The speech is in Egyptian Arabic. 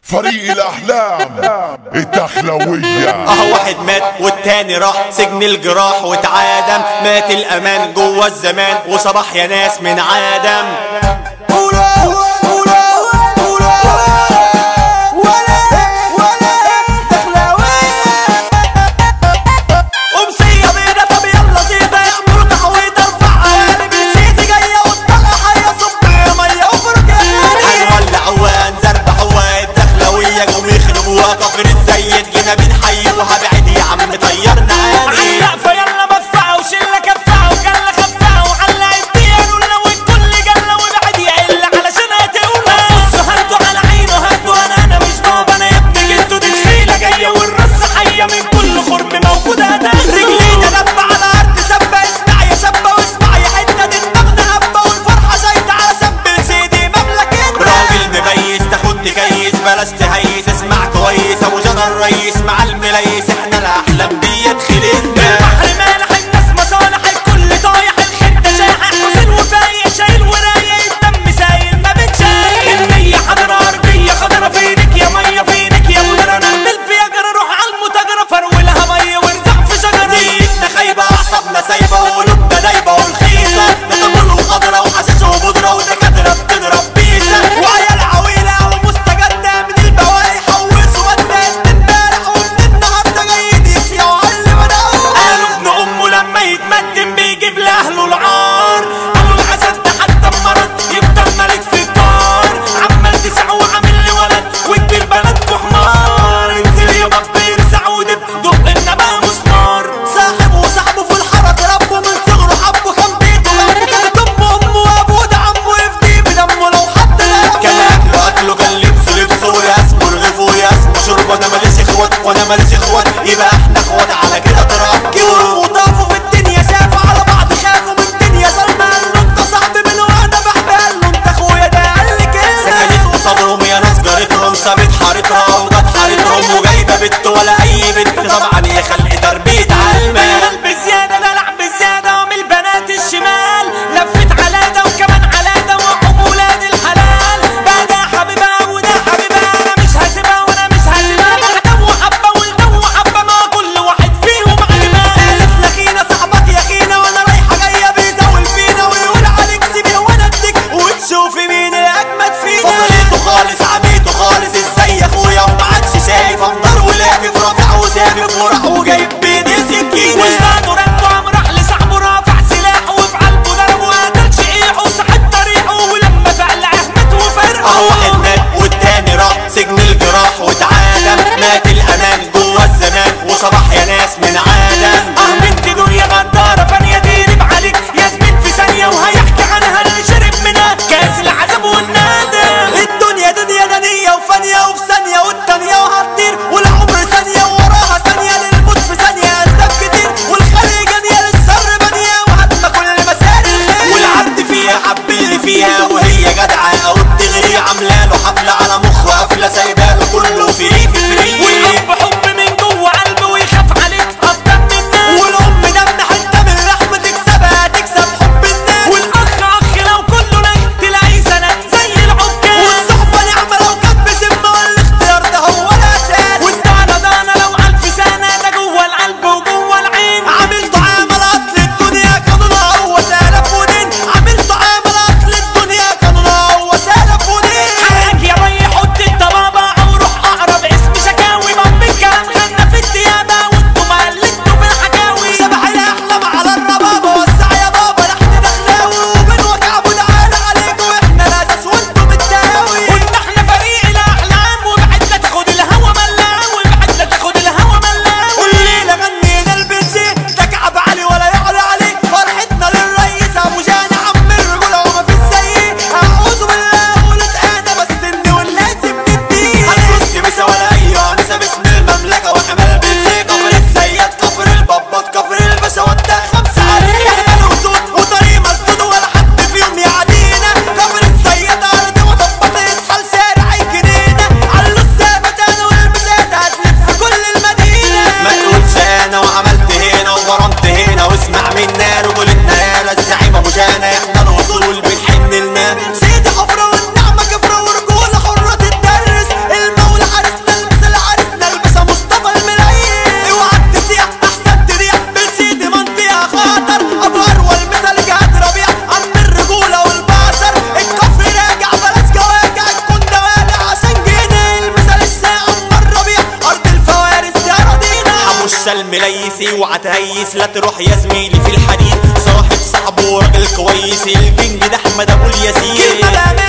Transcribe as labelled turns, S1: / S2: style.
S1: فريق الأحلام الدخلوية
S2: اه واحد مات والتاني راح سجن الجراح واتعادم مات الامان جوه الزمان وصباح يا ناس من عدم أمسية بيضة طب يلا زيادة يعملوا تحويط ارفعها قلب السيدي جاية والطلقة حية صب مية وفرج هنولع وهنزربح والدخلوية جم يخربوها كفر الزيت جينا بنحيوها بعيد يا عم طيرنا عالي
S3: عالسقف يلا مدفعة وشلة كفعة وجلة خفعة وعلى الديان ولا والكل جلة وبعد يعل علشان هتقولها بصوا هاتوا على عينه هاتوا انا انا مش بابا انا يا ابني جلده دي تخيلة جاية والرص حية من كل خرم موجودة هتاخد
S2: رجلينا دب على الارض سبة اسمع يا شابة واسمع يا حتة دي دماغنا هبة والفرحة زايدة على سب سيدي مملكتنا راجل مبيس تاخد تكيس بلاش تهيس اسمع كويس ابو جدر ريس مع المليس احنا الاحلام ديت خلقنا
S3: البحر مالح الناس مصالح الكل طايح الخير ده شاحح حسين وفايق شايل ورايق الدم سايل ما بتشايل النية حضرة أرضية خضرة فينك يا مية فينك يا مدرة نعمل فيها جرى روح على المتاجرة فرولها مية وارزع في شجرة
S2: نيتنا خايبة اعصابنا سايبة وقلوبنا دايبة والخيصة نتمر وخضرة وحشيش وبودرة ودكاترة بتضرب بيسة وعيال عويلة ومستجدة من البواقي حوسوا ودات امبارح ومن النهاردة جايين يسيعوا على اللي بدأوا
S3: قالوا ابن امه لما يتمدن بيجيب لاهله العار قالوا الحسد ده حتى مرض يفضل ملك في الدار عمال تسع وعامل لي ولد وكبير بلدكوا حمار انزل يا باب يرزع ودب دق انما مسمار
S2: صاحب وصاحبه في الحارة ربه من صغره حبه كان بيته جنبه كانت امه امه وابوه ده عمه يفديه بدمه لو حط كان اكله اكله كان لبسه لبسه وياسمه رغيفه وياسمه شربه انا ماليش اخوات وانا ماليش اخوات يبقى احنا اخوات على كده تراب كبروا وطافوا في الدنيا شافوا على بعض خافوا من الدنيا ظلمه قال له انت صاحبي من وانا بحبه قال له انت اخويا ده قال لي كده سكنت قصادهم يا ناس جارتهم سابت حارتها وجت حارتهم وجايبه بنت ولا اي بنت طبعا يا خلق تربيه علمه
S3: قلب زيادة دلع بزيادة ومن البنات الشمال لفت على ده وكمان على ده وحب ولاد الحلال بقى ده حبيبها وده حبيبها انا مش هسيبها وانا مش هسيبها بقى ده وحبة وده وحبة ما كل واحد فيهم عجبها
S2: ألف لخينا صاحبك يا خينا وانا رايحة جاية بيزول فينا ويقول عليك سيبي وانا اديك وتشوفي مين الاجمد فينا فصليته خالص عميته خالص ازاي يا اخويا وما عادش شايف انظر ولافف رافع وسافف وراح وجايب بيدي سكينة
S3: وزدانه رد وقام راح لصاحبه رافع سلاحه وفي قلبه ضربه وقتل شقيقه وسحب طريقه ولما فعل احمد وفرقه
S2: اهو واحد مات والتاني راح سجن الجراح واتعادم مات الامان جوه الزمان وصباح يا ناس من عالم
S3: اه بنت دنيا غدارة فانية تقلب عليك ياسمين في ثانية وهيحكي عنها اللي شرب منها كاس العذاب والندم
S2: الدنيا دنيا دنيا وفانية وفي ثانية والتانية وهتطير والعمر ثانية وراها ثانية للموت في ثانية أسباب كتير والخلق جانية للشر بانية وهدم كل مسار الخير والعبد فيها حب اللي فيها وهي جدعة أو بتغري عاملة له حفلة على مخه قافلة سايباله كله فري في فري
S3: والحب حب من جوه قلبه ويخاف عليك اكتر من الناس
S2: والأم دم حتة من لحم تكسبها تكسب حب الناس
S3: والاخ اخ لو كله نجم تلاقيه سند زي العكاز
S2: والصحبة نعمة لو كانت بسمة والاختيار ده هو الأساس
S3: والدانا دانا لو الف سنة ده جوه القلب وجوه العين
S2: عملت عامل اصل الدنيا قانونها هو سلف ودين عملت عامل اصل الدنيا قانونها هو سلف ودين
S3: حقك يا بي حط الطبابة
S2: عسل مليسي وعتهيس لا تروح يا زميلي في الحديد صاحب صاحبه راجل كويس الكينج ده احمد ابو الياسين
S3: كلمة